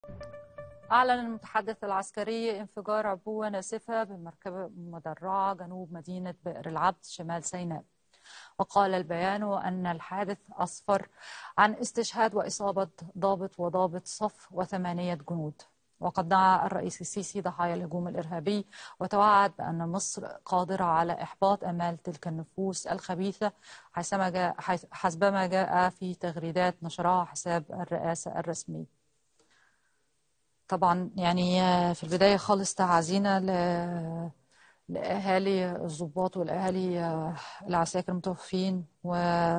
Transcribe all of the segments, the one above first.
أعلن المتحدث العسكري انفجار عبوة ناسفة بمركبة مدرعة جنوب مدينة بئر العبد شمال سيناء وقال البيان أن الحادث أسفر عن استشهاد وإصابة ضابط وضابط صف وثمانية جنود وقد دعا الرئيس السيسي ضحايا الهجوم الإرهابي وتوعد بأن مصر قادرة على إحباط أمال تلك النفوس الخبيثة حسب جاء, حسبما جاء في تغريدات نشرها حساب الرئاسة الرسمي طبعا يعني في البداية خالص تعازينا لأهالي الضباط والأهالي العساكر المتوفين و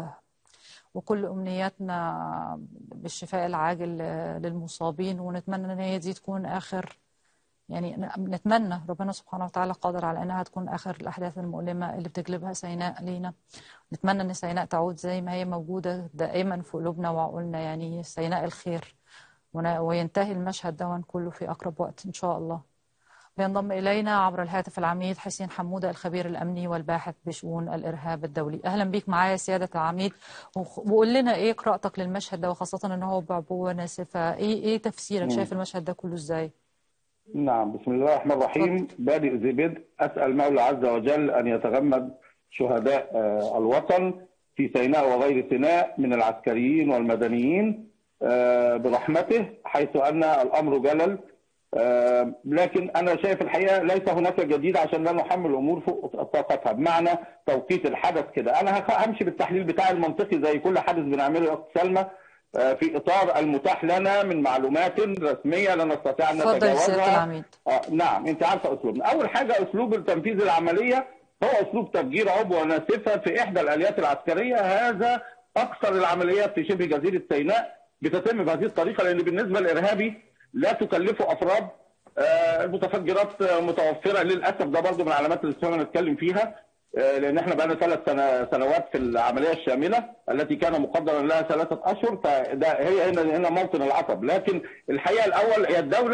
وكل امنياتنا بالشفاء العاجل للمصابين ونتمنى ان هي دي تكون اخر يعني نتمنى ربنا سبحانه وتعالى قادر على انها تكون اخر الاحداث المؤلمه اللي بتجلبها سيناء لينا نتمنى ان سيناء تعود زي ما هي موجوده دائما في قلوبنا وعقولنا يعني سيناء الخير وينتهي المشهد ده كله في اقرب وقت ان شاء الله بينضم إلينا عبر الهاتف العميد حسين حمودة الخبير الأمني والباحث بشؤون الإرهاب الدولي أهلا بيك معايا سيادة العميد وقول لنا إيه قراءتك للمشهد ده وخاصة أنه هو بعبوة ناسفة إيه, إيه تفسيرك شايف المشهد ده كله إزاي نعم بسم الله الرحمن الرحيم بادئ ذي بدء أسأل مولى عز وجل أن يتغمد شهداء الوطن في سيناء وغير سيناء من العسكريين والمدنيين برحمته حيث أن الأمر جلل آه لكن انا شايف الحقيقه ليس هناك جديد عشان لا نحمل الامور فوق طاقتها بمعنى توقيت الحدث كده انا همشي بالتحليل بتاعي المنطقي زي كل حدث بنعمله يا اخت سلمى آه في اطار المتاح لنا من معلومات رسميه لا نستطيع ان نتجاوزها آه نعم انت عارفه اسلوبنا اول حاجه اسلوب تنفيذ العمليه هو اسلوب تفجير عبوه ناسفه في احدى الاليات العسكريه هذا اكثر العمليات في شبه جزيره سيناء بتتم بهذه الطريقه لان بالنسبه للارهابي لا تكلفه افراد المتفجرات متوفره للاسف ده برضه من علامات الاستفهام نتكلم فيها لان احنا بقى لنا ثلاث سنوات في العمليه الشامله التي كان مقدرا لها ثلاثه اشهر فده هي هنا هنا موطن العطب لكن الحقيقه الاول هي الدوله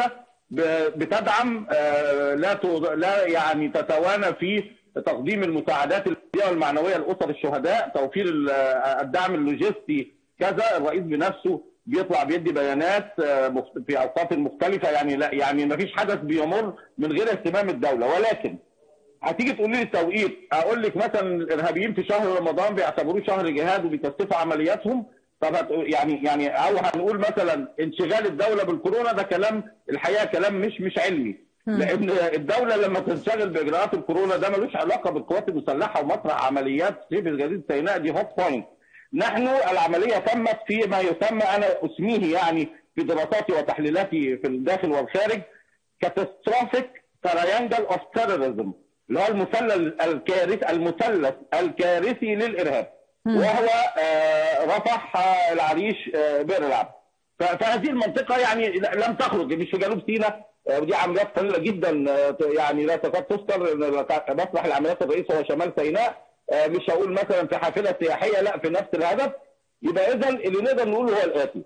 بتدعم لا لا يعني تتوانى في تقديم المساعدات الماديه والمعنويه لاسر الشهداء توفير الدعم اللوجستي كذا الرئيس بنفسه بيطلع بيدي بيانات في اوقات مختلفه يعني لا يعني ما فيش حدث بيمر من غير اهتمام الدوله ولكن هتيجي تقول لي التوقيت اقول لك مثلا الارهابيين في شهر رمضان بيعتبروه شهر جهاد وبيكثفوا عملياتهم طب يعني يعني او هنقول مثلا انشغال الدوله بالكورونا ده كلام الحقيقه كلام مش مش علمي لان الدوله لما تنشغل باجراءات الكورونا ده ملوش علاقه بالقوات المسلحه ومطرح عمليات في جزيره سيناء دي هوت بوينت نحن العملية تمت في ما يسمى أنا أسميه يعني في دراساتي وتحليلاتي في الداخل والخارج catastrophic triangle of terrorism اللي هو المثلث الكارثي المثلث الكارثي للإرهاب وهو آه رفح آه العريش آه بئر العبد فهذه المنطقة يعني لم تخرج مش في جنوب سيناء ودي عمليات قليلة جدا يعني لا تكاد تذكر مسرح العمليات الرئيسي هو شمال سيناء مش هقول مثلا في حافله سياحيه لا في نفس الهدف يبقى اذا اللي نقدر نقوله هو الاتي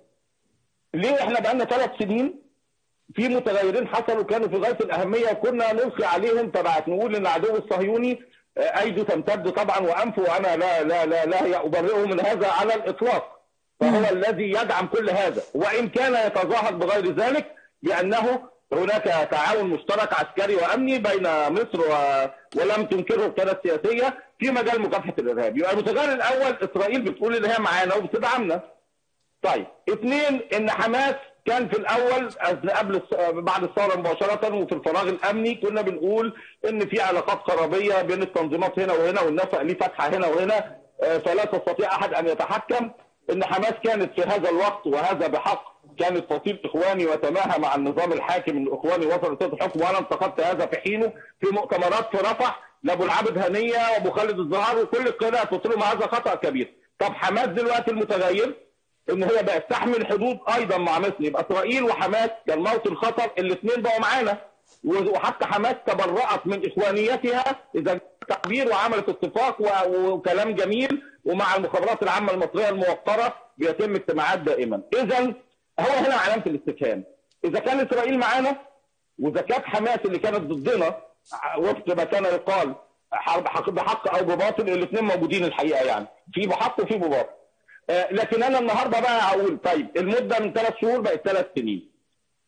ليه احنا بقالنا ثلاث سنين في متغيرين حصلوا كانوا في غايه الاهميه كنا نلقي عليهم تبعت نقول ان العدو الصهيوني ايده تمتد طبعا وانفه وانا لا لا لا لا ابرئه من هذا على الاطلاق فهو الذي يدعم كل هذا وان كان يتظاهر بغير ذلك بانه هناك تعاون مشترك عسكري وامني بين مصر و... ولم تنكره القياده السياسيه في مجال مكافحه الارهاب يبقى المتغير الاول اسرائيل بتقول ان هي معانا وبتدعمنا طيب اثنين ان حماس كان في الاول قبل بعد الثوره مباشره وفي الفراغ الامني كنا بنقول ان في علاقات قرابيه بين التنظيمات هنا وهنا والنفق ليه فتحه هنا وهنا فلا تستطيع احد ان يتحكم ان حماس كانت في هذا الوقت وهذا بحق كانت فصيل اخواني وتماهى مع النظام الحاكم الاخواني وصل لسلطه الحكم وانا انتقدت هذا في حينه في مؤتمرات في رفح لابو العابد هنيه وابو خالد الزهار وكل القيادات قلت لهم هذا خطا كبير طب حماس دلوقتي المتغير ان هي بقت تحمل حدود ايضا مع مصر يبقى اسرائيل وحماس كان موطن خطر الاثنين بقوا معانا وحتى حماس تبرأت من اخوانيتها اذا تعبير وعملت اتفاق وكلام جميل ومع المخابرات العامه المصريه الموقره بيتم اجتماعات دائما اذا هو هنا علامه الاستفهام اذا كان اسرائيل معانا واذا كانت حماس اللي كانت ضدنا وفق ما كان يقال حرب بحق او بباطل الاثنين موجودين الحقيقه يعني في بحق وفي بباطل آه لكن انا النهارده بقى هقول طيب المده من ثلاث شهور بقت ثلاث سنين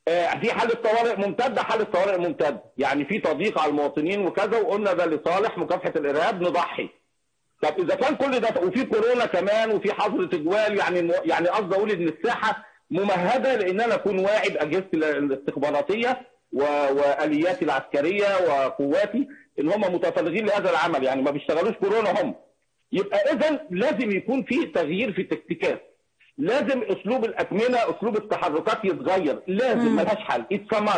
آه، في حاله طوارئ ممتده حاله طوارئ ممتده يعني في تضييق على المواطنين وكذا وقلنا ده لصالح مكافحه الارهاب نضحي طب اذا كان كل ده وفي كورونا كمان وفي حظر تجوال يعني يعني قصدي اقول ان الساحه ممهده لان انا اكون واعي باجهزتي الاستخباراتيه و- والياتي العسكريه وقواتي ان هم متفرغين لهذا العمل يعني ما بيشتغلوش كورونا هم يبقى اذا لازم يكون في تغيير في التكتيكات لازم اسلوب الاكمنه اسلوب التحركات يتغير لازم ملهاش حل اتس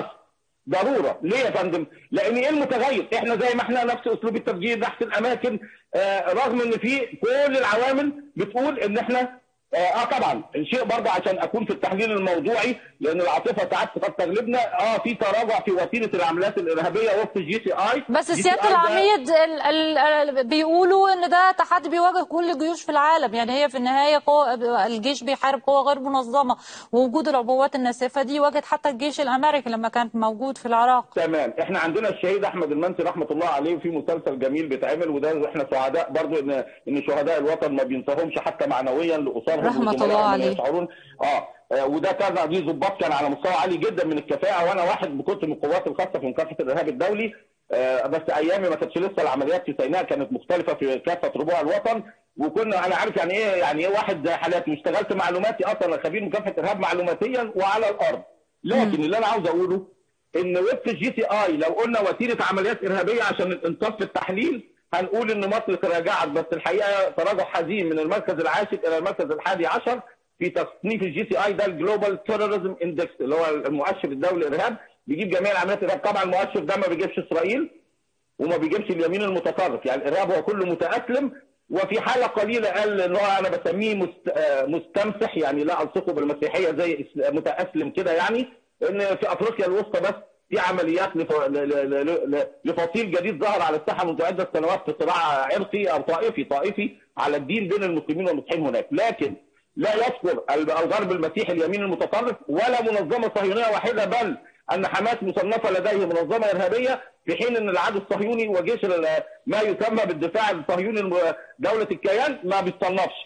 ضروره ليه يا فندم؟ لان ايه المتغير؟ احنا زي ما احنا نفس اسلوب التفجير نفس الاماكن آه رغم ان في كل العوامل بتقول ان احنا اه آه طبعا الشيء برضه عشان اكون في التحليل الموضوعي لان العاطفه ساعات قد تغلبنا اه في تراجع في وتيره العمليات الارهابيه وفق الجي سي اي بس GCI سياده ده- العميد ال ال ال بيقولوا ان ده تحدي بيواجه كل الجيوش في العالم يعني هي في النهايه قوة الجيش بيحارب قوه غير منظمه ووجود العبوات الناسفه دي واجد حتى الجيش الامريكي لما كان موجود في العراق تمام احنا عندنا الشهيد احمد المنسي رحمه الله عليه وفي مسلسل جميل بيتعمل وده احنا سعداء برضو ان ان شهداء الوطن ما بينساهمش حتى معنويا لاسرهم رحمة وزملائهم الله ما عليه. يشعرون اه آه، وده كان دي ضباط كان على مستوى عالي جدا من الكفاءه وانا واحد كنت من القوات الخاصه في مكافحه الارهاب الدولي آه، بس ايامي ما كانتش لسه العمليات في سيناء كانت مختلفه في كافه ربوع الوطن وكنا انا عارف يعني ايه يعني ايه واحد زي حالاتي واشتغلت معلوماتي اصلا خبير مكافحه ارهاب معلوماتيا وعلى الارض لكن اللي انا عاوز اقوله ان وفق الجي سي اي لو قلنا وتيره عمليات ارهابيه عشان الانصاف في التحليل هنقول ان مصر تراجعت بس الحقيقه تراجع حزين من المركز العاشر الى المركز الحادي عشر في تصنيف الجي سي اي ده الجلوبال تيروريزم اندكس اللي هو المؤشر الدولي الارهاب بيجيب جميع العمليات الارهاب طبعا المؤشر ده ما بيجيبش اسرائيل وما بيجيبش اليمين المتطرف يعني الارهاب هو كله متاسلم وفي حاله قليله قال ان هو انا بسميه مست... آه، مستمسح يعني لا الصقه بالمسيحيه زي إس- متاسلم كده يعني ان في افريقيا الوسطى بس في عمليات لف... ل... ل... ل... ل... لفصيل جديد ظهر على الساحه منذ عده سنوات في صراع عرقي او طائفي طائفي على الدين بين المسلمين والمسيحيين هناك لكن لا يذكر ال- الغرب المسيحي اليمين المتطرف ولا منظمه صهيونيه واحده بل ان حماس مصنفه لديه منظمه ارهابيه في حين ان العدو الصهيوني وجيش ال- ما يسمى بالدفاع الصهيوني الم- دوله الكيان ما بيتصنفش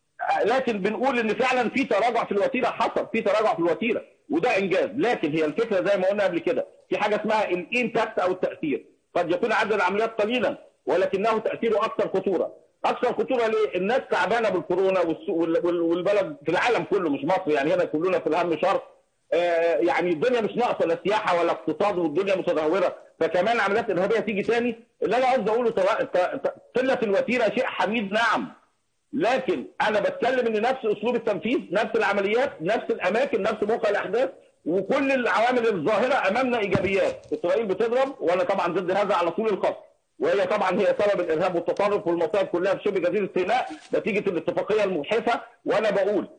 لكن بنقول ان فعلا في تراجع في الوتيره حصل في تراجع في الوتيره وده انجاز لكن هي الفكره زي ما قلنا قبل كده في حاجه اسمها الامباكت او التاثير قد يكون عدد العمليات قليلا ولكنه تاثيره اكثر خطوره اكثر خطوره ليه؟ الناس تعبانه بالكورونا والسوق وال- وال- والبلد في العالم كله مش مصر يعني هنا كلنا في الهم شرق آه، يعني الدنيا مش ناقصه لا سياحه ولا اقتصاد والدنيا متدهوره فكمان عمليات ارهابيه تيجي تاني اللي انا قصدي اقوله توا- ت- ت- قله الوتيره شيء حميد نعم لكن انا بتكلم ان نفس اسلوب التنفيذ نفس العمليات نفس الاماكن نفس موقع الاحداث وكل العوامل الظاهره امامنا ايجابيات اسرائيل بتضرب وانا طبعا ضد هذا على طول الخط وهي طبعا هي سبب الارهاب والتطرف والمصائب كلها في شبه جزيره سيناء نتيجه الاتفاقيه المجحفه وانا بقول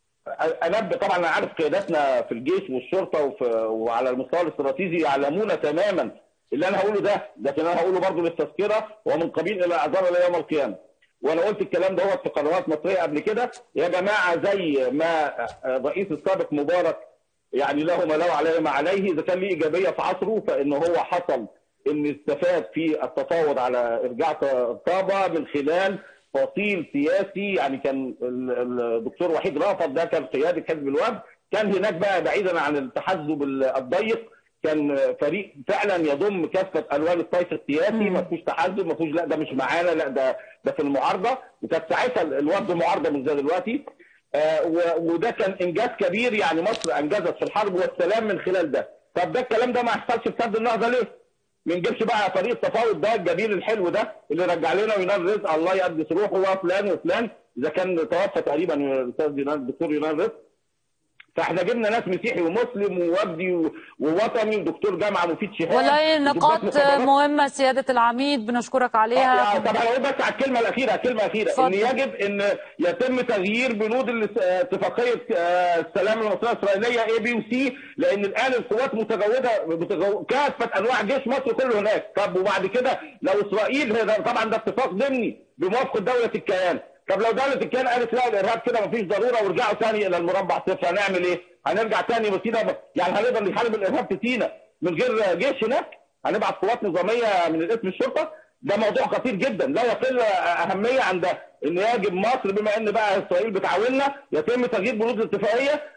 انبه طبعا انا عارف قياداتنا في الجيش والشرطه وفي وعلى المستوى الاستراتيجي يعلمون تماما اللي انا هقوله ده لكن انا هقوله برضه للتذكره ومن قبيل الى اعذار الى يوم القيامه وانا قلت الكلام ده في قنوات مصريه قبل كده يا جماعه زي ما الرئيس السابق مبارك يعني له ما له عليه ما عليه اذا كان ليه ايجابيه في عصره فان هو حصل ان استفاد في التفاوض على ارجاع طابه من خلال فصيل سياسي يعني كان ال- الدكتور وحيد رافض ده كان قياده حزب الوفد كان هناك بقى بعيدا عن التحزب الضيق كان فريق فعلا يضم كافه الوان الطيف السياسي ما فيهوش تحزب ما فيهوش لا ده مش معانا لا ده ده في المعارضه وكانت ساعتها الوفد معارضه مش زي دلوقتي آه، و- وده كان انجاز كبير يعني مصر انجزت في الحرب والسلام من خلال ده طب ده الكلام ده ما يحصلش في سد النهضه ليه؟ ما نجيبش بقى فريق التفاوض ده الجميل الحلو ده اللي رجع لنا وينال رزق الله يقدس روحه وفلان وفلان اذا كان توفى تقريبا الاستاذ يونان الدكتور يونان رزق فاحنا جبنا ناس مسيحي ومسلم ووفدي و- ووطني ودكتور جامعه مفيد شهاب والله وضباط نقاط مخابرات. مهمة سيادة العميد بنشكرك آه، عليها طب هقول بس على الكلمه الاخيره الكلمه الاخيره اتفضل. ان يجب ان يتم تغيير بنود الاس- آه، اتفاقيه آه، السلام المصريه الاسرائيليه اي بي وسي لان الان القوات متجوده متجو... كافه انواع جيش مصر كله هناك طب وبعد كده لو اسرائيل هذا طبعا ده اتفاق ضمني بموافقه دوله الكيان طب لو دوله الكيان قالت لا الارهاب كده مفيش ضروره ورجعوا تاني الى المربع صفر هنعمل ايه؟ هنرجع تاني بسينا يعني هنقدر نحارب الارهاب في سينا من غير جيش هناك هنبعت قوات نظاميه من الاسم الشرطه ده موضوع خطير جدا لا يقل اهميه عن ده ان يجب مصر بما ان بقى اسرائيل بتعاوننا يتم تغيير بنود الاتفاقيه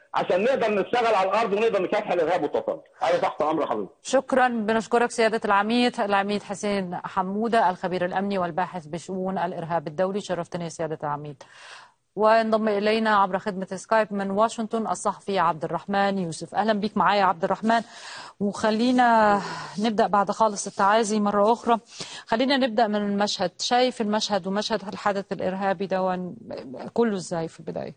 عشان نقدر نشتغل على الارض ونقدر نكافح الارهاب والتطرف انا تحت امر حضرتك شكرا بنشكرك سيادة العميد العميد حسين حمودة الخبير الأمني والباحث بشؤون الإرهاب الدولي شرفتني سيادة العميد وانضم إلينا عبر خدمة سكايب من واشنطن الصحفي عبد الرحمن يوسف أهلا بك معايا عبد الرحمن وخلينا نبدأ بعد خالص التعازي مرة أخرى خلينا نبدأ من المشهد شايف المشهد ومشهد الحدث الإرهابي ده كله إزاي في البداية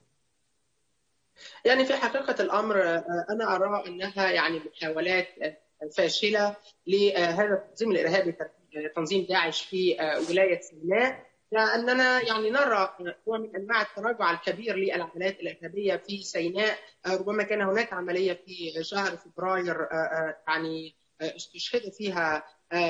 يعني في حقيقة الأمر أنا أرى أنها يعني محاولات فاشلة لهذا التنظيم الإرهابي تنظيم داعش في ولاية سيناء لأننا يعني نرى نوع من أنواع التراجع الكبير للعمليات الإرهابية في سيناء ربما كان هناك عملية في شهر فبراير يعني استشهد فيها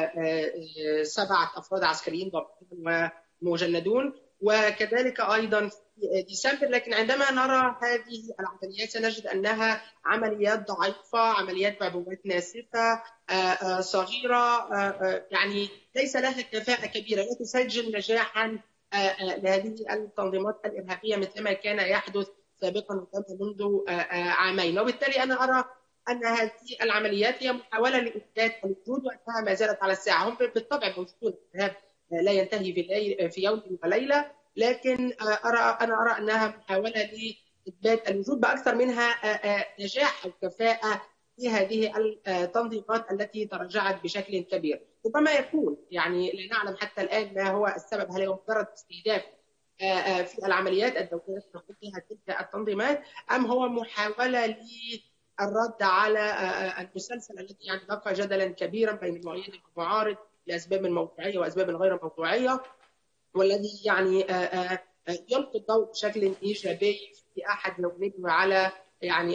سبعة أفراد عسكريين ضابطين ومجندون وكذلك أيضا في ديسمبر لكن عندما نرى هذه العمليات سنجد أنها عمليات ضعيفة عمليات بعبوات ناسفة صغيرة يعني ليس لها كفاءة كبيرة لا تسجل نجاحا لهذه التنظيمات الإرهابية مثلما كان يحدث سابقا منذ عامين وبالتالي أنا أرى أن هذه العمليات هي محاولة لإثبات الوجود وأنها ما زالت على الساعة هم بالطبع موجودون الإرهاب لا ينتهي في, في يوم وليلة لكن أرى أنا أرى أنها محاولة لإثبات الوجود بأكثر منها نجاح أو كفاءة في هذه التنظيمات التي تراجعت بشكل كبير ربما يكون يعني لا نعلم حتى الآن ما هو السبب هل هو مجرد استهداف في العمليات الدولية التي تقوم بها تلك التنظيمات أم هو محاولة للرد على المسلسل الذي يعني لقى جدلا كبيرا بين المؤيد والمعارض لاسباب موضوعيه واسباب غير موضوعيه والذي يعني يلقي الضوء بشكل ايجابي في احد نوابه على يعني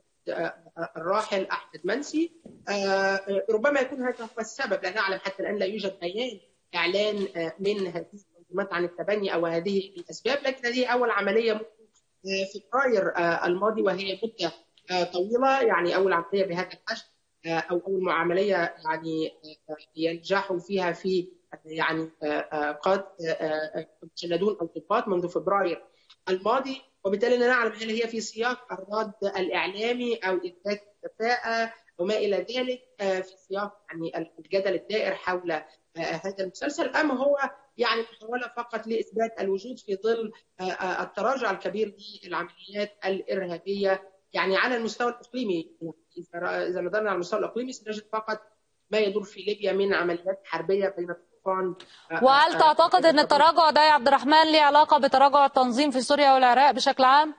الراحل احمد منسي ربما يكون هذا هو السبب لا نعلم حتى الان لا يوجد بيان اعلان من هذه المنظمات عن التبني او هذه الاسباب لكن هذه اول عمليه في فبراير الماضي وهي مده طويله يعني اول عمليه بهذا الحجم او اول معامليه يعني ينجحوا فيها في يعني قتل مجندون او ضباط منذ فبراير الماضي وبالتالي لا نعلم هل هي في سياق الرد الاعلامي او اثبات الكفاءه وما الى ذلك في سياق يعني الجدل الدائر حول هذا المسلسل ام هو يعني محاوله فقط لاثبات الوجود في ظل التراجع الكبير للعمليات الارهابيه يعني على المستوى الاقليمي اذا نظرنا على المستوى الاقليمي سنجد فقط ما يدور في ليبيا من عمليات حربيه بين الطوفان وهل تعتقد ان التراجع ده يا عبد الرحمن له علاقه بتراجع التنظيم في سوريا والعراق بشكل عام؟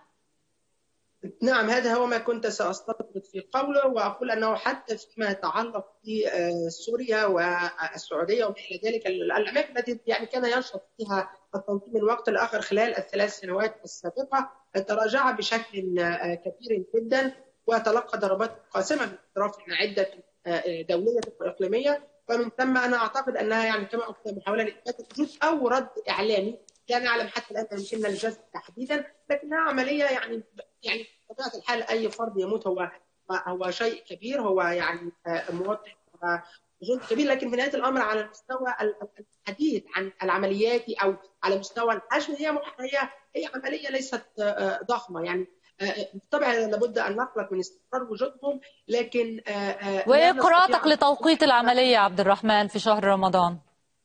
نعم هذا هو ما كنت ساستطرد في قوله واقول انه حتى فيما يتعلق بسوريا والسعوديه وما الى ذلك الاماكن التي يعني كان ينشط فيها التنظيم من وقت لاخر خلال الثلاث سنوات السابقه تراجع بشكل كبير جدا وتلقى ضربات قاسمه من اطراف عده دوليه واقليميه ومن ثم انا اعتقد انها يعني كما قلت محاوله لاثبات الوجود او رد اعلامي لا نعلم حتى الان يمكننا الجزم تحديدا لكنها عمليه يعني يعني بطبيعه الحال اي فرد يموت هو هو شيء كبير هو يعني مواطن جزء كبير لكن في نهايه الامر على المستوى الحديث عن العمليات او على مستوى الحجم هي هي هي عمليه ليست ضخمه يعني بالطبع لابد ان نقلق من استمرار وجودهم لكن وايه قراءتك لتوقيت العمليه عبد الرحمن في شهر رمضان؟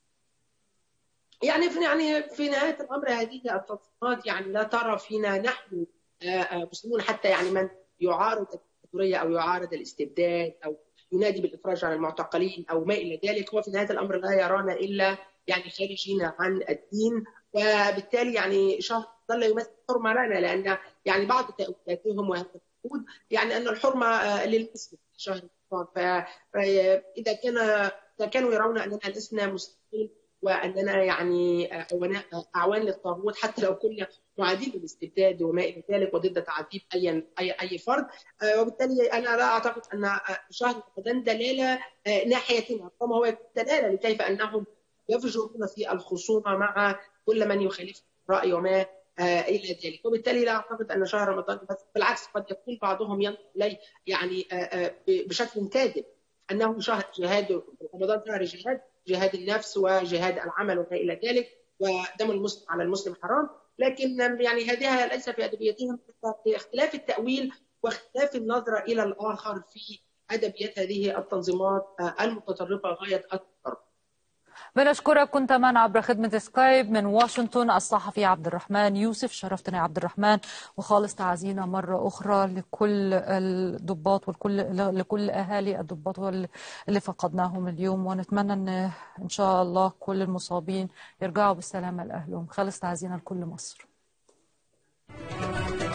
يعني في يعني في نهايه الامر هذه التنظيمات يعني لا ترى فينا نحن مسلمون حتى يعني من يعارض الدكتاتوريه او يعارض الاستبداد او ينادي بالافراج عن المعتقلين او ما الى ذلك هو في نهايه الامر لا يرانا الا يعني خارجين عن الدين وبالتالي يعني شهر ظل يمثل حرمه لنا لان يعني بعض تاويلاتهم وتقول يعني ان الحرمه للمسلم في شهر رمضان فاذا كان اذا كانوا يرون اننا لسنا مسلمين واننا يعني اعوان للطاغوت حتى لو كنا معادين للاستبداد وما الى ذلك وضد تعذيب اي اي اي فرد وبالتالي انا لا اعتقد ان شهر رمضان دلاله ناحيتنا ربما هو دلاله لكيف انهم يفجرون في الخصومه مع كل من يخالف الراي وما الى ذلك وبالتالي لا اعتقد ان شهر رمضان بس بالعكس قد يكون بعضهم ينظر اليه يعني بشكل كاذب انه شهر جهاد رمضان شهر جهاد جهاد النفس وجهاد العمل وما الى ذلك ودم المسلم على المسلم حرام لكن يعني هذه ليس في ادبياتهم في اختلاف التاويل واختلاف النظره الى الاخر في ادبيات هذه التنظيمات المتطرفه غايه التطرف. بنشكرك كنت معنا عبر خدمة سكايب من واشنطن الصحفي عبد الرحمن يوسف شرفتنا يا عبد الرحمن وخالص تعزينا مرة أخرى لكل الضباط والكل لكل أهالي الضباط اللي فقدناهم اليوم ونتمنى أن إن شاء الله كل المصابين يرجعوا بالسلامة لأهلهم خالص تعزينا لكل مصر